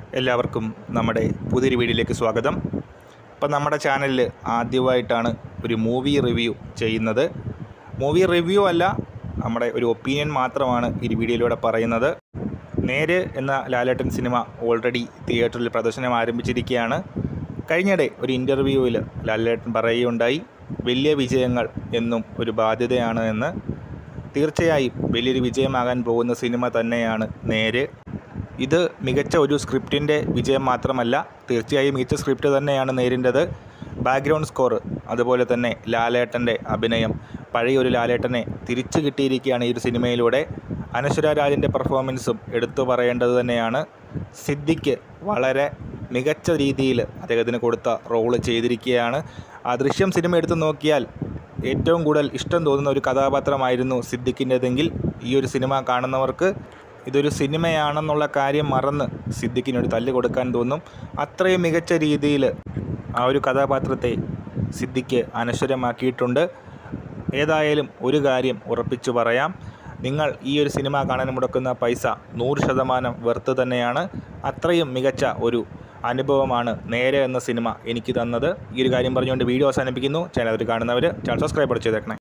എല്ലാവർക്കും നമ്മുടെ പുതിയൊരു വീഡിയോയിലേക്ക് സ്വാഗതം അപ്പം നമ്മുടെ ചാനലിൽ ആദ്യമായിട്ടാണ് ഒരു മൂവി റിവ്യൂ ചെയ്യുന്നത് മൂവി റിവ്യൂ അല്ല നമ്മുടെ ഒരു ഒപ്പീനിയൻ മാത്രമാണ് ഈ വീഡിയോയിലൂടെ പറയുന്നത് നേര് എന്ന ലാലേട്ടൻ സിനിമ ഓൾറെഡി തിയേറ്ററിൽ പ്രദർശനം ആരംഭിച്ചിരിക്കുകയാണ് കഴിഞ്ഞിടെ ഒരു ഇൻ്റർവ്യൂവിൽ ലാലേട്ടൻ പറയുകയുണ്ടായി വലിയ വിജയങ്ങൾ എന്നും ഒരു ബാധ്യതയാണ് എന്ന് തീർച്ചയായും വലിയൊരു വിജയമാകാൻ പോകുന്ന സിനിമ തന്നെയാണ് നേര് ഇത് മികച്ച ഒരു സ്ക്രിപ്റ്റിൻ്റെ വിജയം മാത്രമല്ല തീർച്ചയായും മികച്ച സ്ക്രിപ്റ്റ് തന്നെയാണ് നേരിൻ്റെത് ബാക്ക്ഗ്രൗണ്ട് സ്കോർ അതുപോലെ തന്നെ ലാലേട്ടൻ്റെ അഭിനയം പഴയ ഒരു ലാലേട്ടനെ തിരിച്ചു കിട്ടിയിരിക്കുകയാണ് ഈ ഒരു സിനിമയിലൂടെ അനശ്വര രാജിൻ്റെ പെർഫോമൻസും എടുത്തു പറയേണ്ടത് തന്നെയാണ് സിദ്ദിഖ് വളരെ മികച്ച രീതിയിൽ അദ്ദേഹത്തിന് കൊടുത്ത റോള് ചെയ്തിരിക്കുകയാണ് ആ ദൃശ്യം സിനിമ എടുത്തു നോക്കിയാൽ ഏറ്റവും കൂടുതൽ ഇഷ്ടം തോന്നുന്ന ഒരു കഥാപാത്രമായിരുന്നു സിദ്ദിഖിൻ്റെതെങ്കിൽ ഈ ഒരു സിനിമ കാണുന്നവർക്ക് ഇതൊരു സിനിമയാണെന്നുള്ള കാര്യം മറന്ന് സിദ്ദിഖിനൊരു തല്ല് കൊടുക്കാൻ തോന്നും അത്രയും മികച്ച രീതിയിൽ ആ ഒരു കഥാപാത്രത്തെ സിദ്ദിഖ് അനശ്വരമാക്കിയിട്ടുണ്ട് ഏതായാലും ഒരു കാര്യം ഉറപ്പിച്ചു പറയാം നിങ്ങൾ ഈ ഒരു സിനിമ കാണാൻ മുടക്കുന്ന പൈസ നൂറ് ശതമാനം വെർത്ത് തന്നെയാണ് അത്രയും മികച്ച ഒരു അനുഭവമാണ് നേരെ എന്ന സിനിമ എനിക്ക് തന്നത് ഈ ഒരു കാര്യം പറഞ്ഞുകൊണ്ട് വീഡിയോ അവസാനിപ്പിക്കുന്നു ചാനൽ അവർ കാണുന്നവർ ചാനൽ സബ്സ്ക്രൈബ് ചെയ്തേക്കണേ